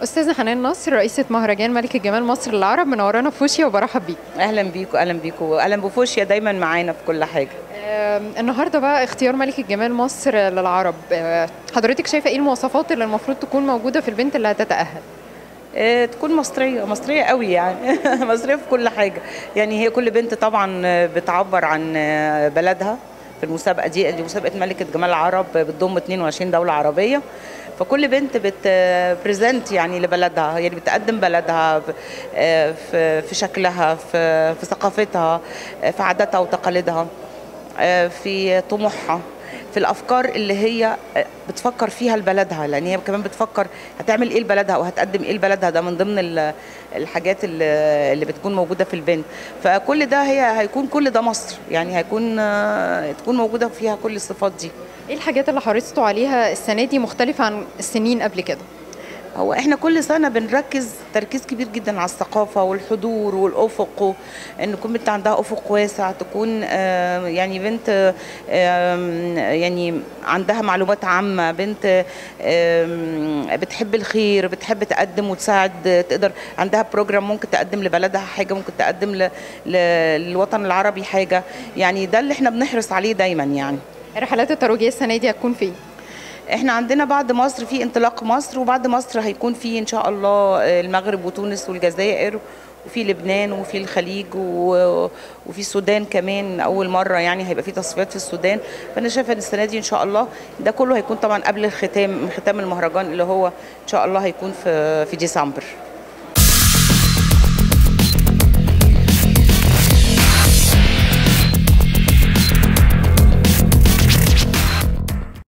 استاذه حنان نصر رئيسه مهرجان ملك الجمال مصر للعرب منورانا في فوشيا وبرحب بيك اهلا بيكم اهلا بيكم واهلا بفوشيا دايما معانا في كل حاجه آم، النهارده بقى اختيار ملك الجمال مصر للعرب آه، حضرتك شايفه ايه المواصفات اللي المفروض تكون موجوده في البنت اللي هتتاهل آه، تكون مصريه مصريه قوي يعني مصريه في كل حاجه يعني هي كل بنت طبعا آه، بتعبر عن آه، بلدها في المسابقه دي دي مسابقه ملكه جمال العرب بتضم 22 دوله عربيه فكل بنت بتبريزنت يعني لبلدها يعني بتقدم بلدها ب- آه، في في شكلها في في ثقافتها آه، في عاداتها وتقاليدها آه، في طموحها في الافكار اللي هي بتفكر فيها لبلدها لان هي كمان بتفكر هتعمل ايه لبلدها وهتقدم ايه لبلدها ده من ضمن ال- الحاجات اللي اللي بتكون موجوده في البنت فكل ده هي هيكون كل ده مصر يعني هيكون آه، تكون موجوده فيها كل الصفات دي ايه الحاجات اللي حرصتوا عليها السنه دي مختلفه عن السنين قبل كده هو احنا كل سنه بنركز تركيز كبير جدا على الثقافه والحضور والافق و- ان تكون بنت عندها افق واسع تكون آه، يعني بنت آم، يعني عندها معلومات عامه بنت آم، بتحب الخير بتحب تقدم وتساعد تقدر عندها بروجرام ممكن تقدم لبلدها حاجه ممكن تقدم ل- ل- للوطن العربي حاجه يعني ده اللي احنا بنحرص عليه دايما يعني الرحلات الترويجيه السنه دي هتكون فين احنا عندنا بعد مصر في انطلاق مصر وبعد مصر هيكون في ان شاء الله المغرب وتونس والجزائر وفي لبنان وفي الخليج و- وفي السودان كمان اول مره يعني هيبقى في تصفيات في السودان فانا شايفه ان السنه دي ان شاء الله ده كله هيكون طبعا قبل الختام ختام المهرجان اللي هو ان شاء الله هيكون في في ديسمبر